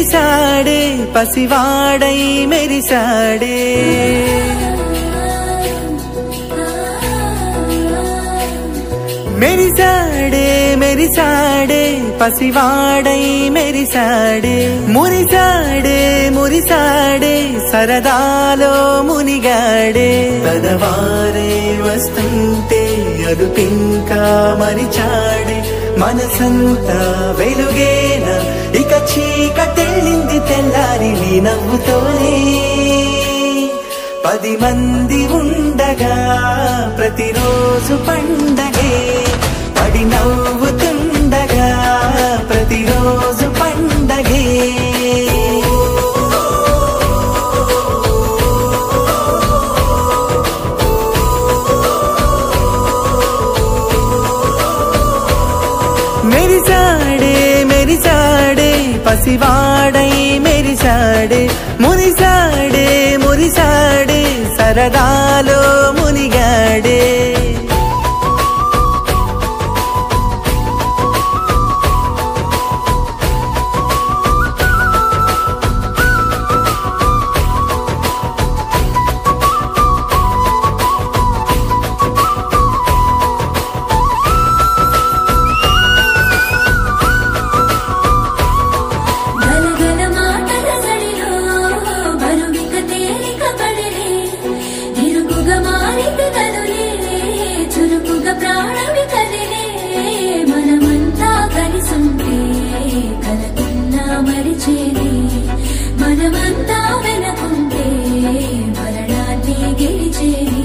మెరిసాడే పసివాడై మెరిసాడే మెరిసాడే మెరిసాడే పసివాడై మెరిసాడే మురిసాడే మురిసాడే సరదాలో మునిగాడే పదవారే వస్తుంటే అదుపింకా మరిచాడే మనసంతా వెలుగేన ఇక చీకటెళ్ళింది తెల్లారి నీ నవ్వుతోనే పది మంది ఉండగా ప్రతిరోజు పండగే పడి నవ్వుతుండగా ప్రతిరోజు పండగే మెరిసాడే మెరిసాడే పసివాడై మెరిసాడే మురిసాడే మురిసాడే సరదాలో మునిగాడే గలగల మాటల సడిలో బరువిక తేలిక పడిలే ఇరుకుగా మారితే కదులే చురుకుగా ప్రాణమి కదిలే మనమంతా కలిసుంటే కలకున్నా మరిచేది మనమంతా వెనకుంటే మరణాన్ని గెలిచేది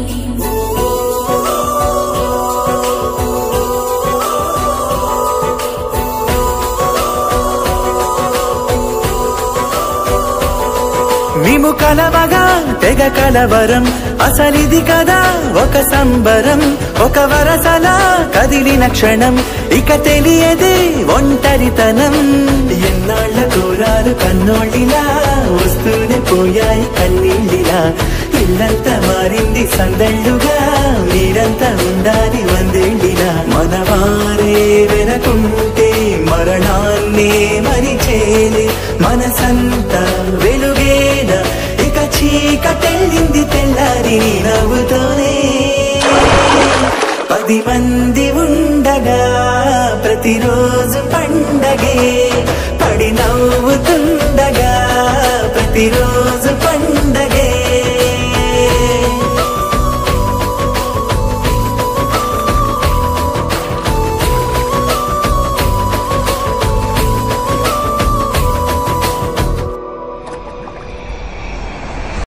మేము కలవగా తెగ కలవరం అసలిది కదా ఒక సంబరం ఒక వరసలా కదిలిన క్షణం ఇక తెలియదే ఒంటరితనం ఎన్నాళ్ళ కోరాలు కన్నోళ్ళిలా వస్తూనే పోయాయి కన్నీళ్ళిలా ఇల్లంతా మారింది సందళ్ళుగా మీరంతా ఉండాలి వందేళ్ళిలా మనవారే వెనకుంటే మరణాన్నే మరిచేలే మనసంతా వెలుగేన ఇక చీకటెళ్ళింది తెల్లారి నీ నవ్వుతోనే పది మంది ఉండగా ప్రతిరోజు పండగే